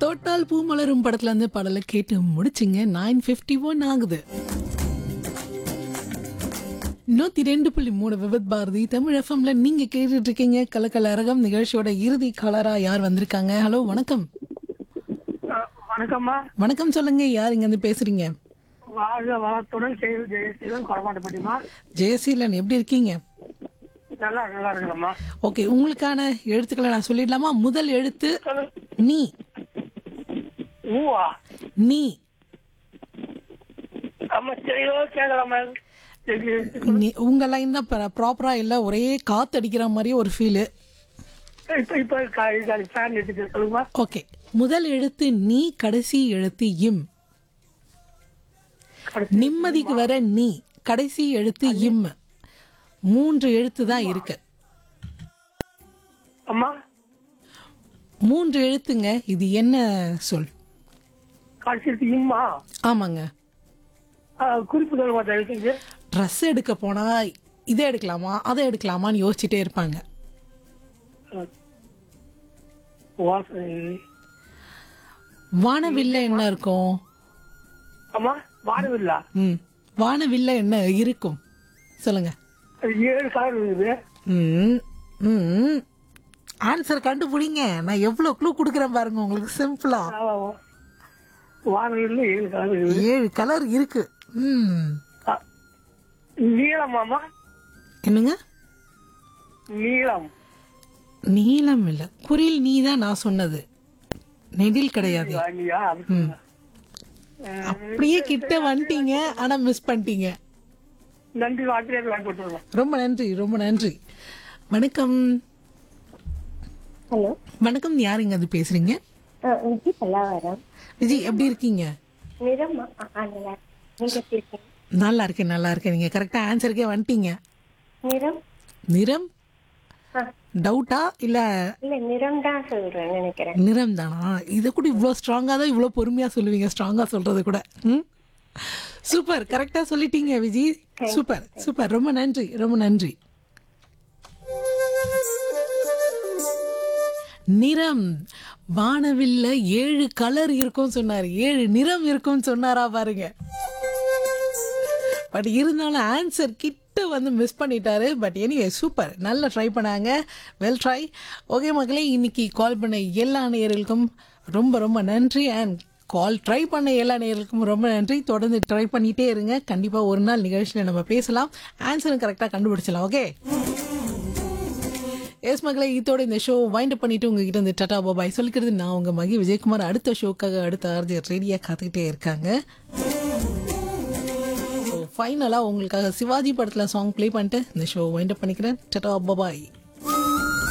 தோட்டால் பூ மலரும் படத்துல இருந்து பாடலை கேட்டு முடிச்சிங்க நைன் ஃபிஃப்டி ஒன் ஆகுது நூத்தி ரெண்டு புள்ளி மூணு விபத் பாரதி தமிழ் எஃப்எம்ல நீங்க கேட்டுட்டு இருக்கீங்க கலக்கல் அரகம் நிகழ்ச்சியோட இறுதி கலரா யார் வந்திருக்காங்க ஹலோ வணக்கம் அஹ் வணக்கம்மா வணக்கம் சொல்லுங்க யார் இங்க இருந்து பேசுறீங்க வாழ்க வளத்துடன் செய்து ஜெயசீலன் கொடமாட்டப்பட்டிமா ஜெயசீலன் எப்படி இருக்கீங்க நல்லா நல்லா இருக்கிறம்மா ஓகே உங்களுக்கான எழுத்துக்களை நான் சொல்லிடலாமா முதல் எழுத்து சொல்லு நீ ஊவா நீ ஆமா சரியோ கேட்கலாமா சரி நீ- உங்க லைன் தான் ப்ராப்பரா இல்ல ஒரே காத்து அடிக்கிற மாதிரி ஒரு ஃபீலு இப்ப இப்ப ஃபேன் எடுத்துட்டு சொல்லுமா ஓகே முதல் எழுத்து நீ கடைசி எழுத்து இம் நிம்மதிக்கு வர நீ கடைசி எழுத்து இம் மூன்று எழுத்து தான் இருக்கு அம்மா மூன்று எழுத்துங்க இது என்ன சொல் கடைசி இம்மா ஆமாங்க அஹ் குறிப்பு சொல்ல மாட்டேன் இருக்குது ட்ரெஸ் எடுக்க போனா இதை எடுக்கலாமா அதை எடுக்கலாமான்னு யோசிச்சுட்டே இருப்பாங்க வாசனை வானவில்ல என்ன இருக்கும் அம்மா வானவில்லா ம் வானவில்ல என்ன இருக்கும் சொல்லுங்க அது ஏழு கலர் இருக்குது ம் ம் ஆன்சர் கண்டுபிடிங்க நான் எவ்வளோ க்ளூ கொடுக்குறேன் பாருங்க உங்களுக்கு சிம்பிளா வானவில்ல ஏழு கலர் இருக்குது ஏழு கலர் இருக்கு ம் அஹ் நீளமாமா என்னங்க நீளம் நீலம் இல்லை குரில் நீ தான் நான் சொன்னது நெடில் கிடையாது வாங்கியா அப்படியே கிட்ட வந்துட்டீங்க ஆனா மிஸ் பண்ணிட்டீங்க நன்றி வாக்கிலே வாங்கி போட்டுருவோம் ரொம்ப நன்றி ரொம்ப நன்றி வணக்கம் ஹலோ வணக்கம் யாருங்க அது பேசுறீங்க விஜி பல்லாவரம் விஜய் எப்படி இருக்கீங்க நிறம் ஆ, ஆ, நல்லா இருக்கு. நீங்க எப்படி இருக்கீங்க நல்லா இருக்கேன் நல்லா இருக்கேன் நீங்க கரெக்டா ஆன்சருக்கே வந்துட்டீங்க நிறம் நிறம் ஆ, டவுட்டா இல்ல இல்ல நிறம் தான் சொல்றேன் நினைக்கிறேன் நிறம் தானா இதை கூட இவ்வளோ ஸ்ட்ராங்காக தான் இவ்வளோ பொறுமையாக சொல்லுவீங்க ஸ்ட்ராங்காக சொல்கிறது கூட ம் சூப்பர் கரெக்டாக சொல்லிட்டீங்க விஜய் சூப்பர் சூப்பர் ரொம்ப நன்றி ரொம்ப நன்றி நிறம் வானவில்ல ஏழு கலர் இருக்கும்னு சொன்னார் ஏழு நிறம் இருக்கும்னு சொன்னாரா பாருங்க பட் இருந்தாலும் ஆன்சர் கிட்ட வந்து மிஸ் பண்ணிட்டாரு பட் எனிவே சூப்பர் நல்லா ட்ரை பண்ணாங்க வெல் ட்ரை ஓகே மக்களே இன்னைக்கு கால் பண்ண எல்லா நேயர்களுக்கும் ரொம்ப ரொம்ப நன்றி அண்ட் கால் ட்ரை பண்ண எல்லா நேயர்களுக்கும் ரொம்ப நன்றி தொடர்ந்து ட்ரை பண்ணிட்டே இருங்க கண்டிப்பாக ஒரு நாள் நிகழ்ச்சியில் நம்ம பேசலாம் ஆன்சரும் கரெக்டாக கண்டுபிடிச்சலாம் ஓகே எஸ் மகளே இதோட இந்த ஷோ வைண்ட் பண்ணிட்டு உங்ககிட்ட இந்த டட்டா பாபாய் சொல்லிக்கிறது நான் உங்க மகி விஜயகுமார் அடுத்த ஷோக்காக அடுத்த ஆர்ஜி ரெடியாக காத்துக்கிட்டே இருக்காங்க ஸோ ஃபைனலாக உங்களுக்காக சிவாஜி படத்தில் சாங் ப்ளே பண்ணிட்டு இந்த ஷோ வைண்ட் அப் பண்ணிக்கிறேன் டட்டா பாபாய்